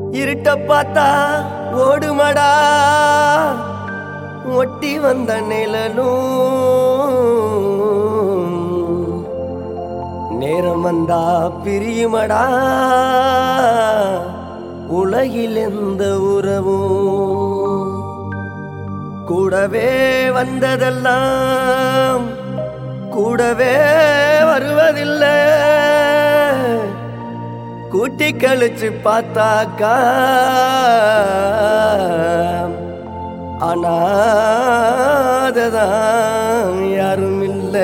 இருட்ட பார்த்தா ஓடுமடா ஒட்டி வந்த நிழலும் நேரம் வந்தா பிரியுமடா உலகில் எந்த உறவும் கூடவே வந்ததெல்லாம் கூடவே வருவதில்லை கூட்டி கழிச்சு பார்த்தாக்கா அனாததான் யாரும் இல்லை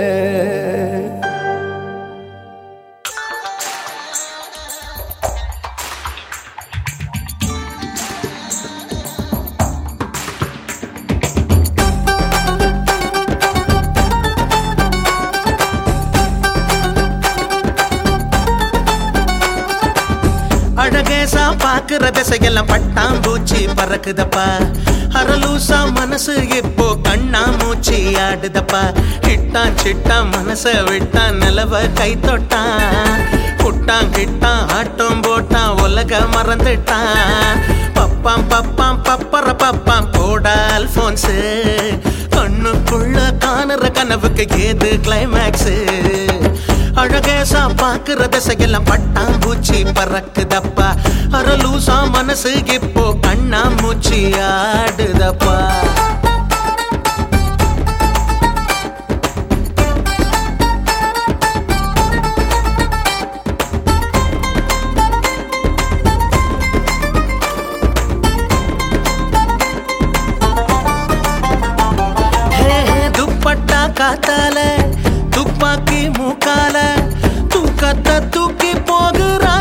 அழகேசா பாக்குற திசையெல்லாம் பட்டாம்பூச்சி பறக்குதப்பா அரலூசா மனசு இப்போ கண்ணா மூச்சி ஆடுதப்பா ஹிட்டான் சிட்டான் மனச விட்டான் நிலவ கை தொட்டான் குட்டான் கிட்டான் ஆட்டம் போட்டான் உலக மறந்துட்டான் பப்பாம் பப்பாம் பப்பர பப்பாம் போடா அல்போன்ஸு கண்ணுக்குள்ள காணுற கனவுக்கு ஏது கிளைமேக்ஸ் அழகேசா பாக்குற திசையெல்லாம் பட்டாம்பூச்சி பறக்குதப்பா அரலூசா மனசு இப்போ கண்ணா மூச்சி ஆடுதப்பா ஹே, துப்பட்டா காத்தால துப்பாக்கி மூக்கால தூக்கத்தை தூக்கி போகிறா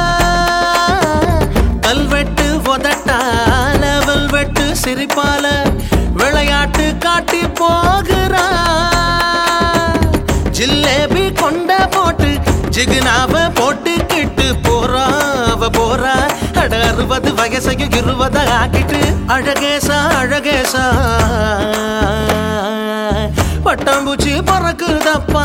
கல்வெட்டு உதட்டால வெல்வெட்டு சிரிப்பால விளையாட்டு காட்டி போகிறா ஜிலேபி கொண்ட போட்டு ஜிகுனாவ போட்டுக்கிட்டு போறா அவ போறா அட அறுபது வயசையும் இருபத ஆக்கிட்டு அழகேசா அழகேசா பட்டாம்பூச்சி பறக்குதப்பா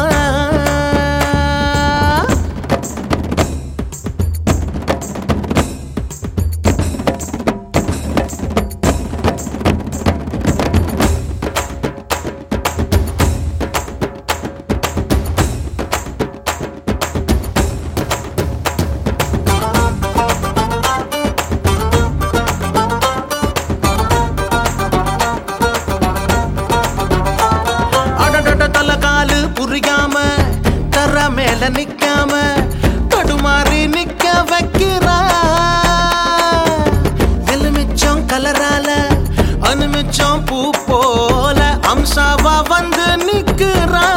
அடடட தல காலு புரியாம தர மேல நிக்காம தடுமாறி நிக்க வைக்கிறா எலுமிச்சம் கலரால அனுமிச்சம் பூ போல அம்சாவா வந்து நிக்கிறா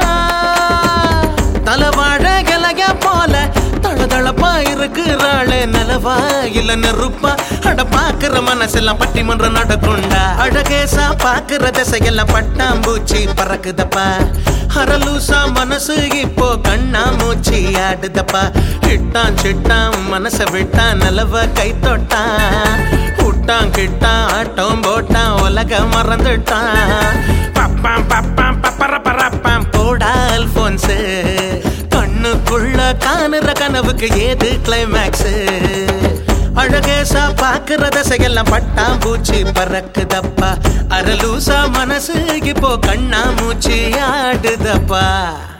தலவாழ இலைய போல தளதளப்பா இருக்கிறாளே நிலவா இல்ல நெருப்பா அட பாக்குற மனசெல்லாம் பட்டிமன்றம் நடக்குண்டா அழகேசா பாக்குற திசையெல்லாம் பட்டாம்பூச்சி பறக்குதப்பா அரலூசா மனசு இப்போ கண்ணா மூச்சி ஆடுதப்பா கிட்டான் சிட்டான் மனச விட்டான் நிலவ கை தொட்டான் விட்டான் கிட்டான் ஆட்டம் போட்டான் உலக மறந்துட்டான் பப்பாம் பப்பாம் பப்பர பரப்பாம் போடா அல்போன்ஸு கண்ணுக்குள்ள காணுற கனவுக்கு ஏது கிளைமேக்ஸ் அழகேசா பாக்குற தசையெல்லாம் பட்டாம்பூச்சி பறக்குதப்பா அரலூசா மனசு இப்போ கண்ணா மூச்சி ஆடுதப்பா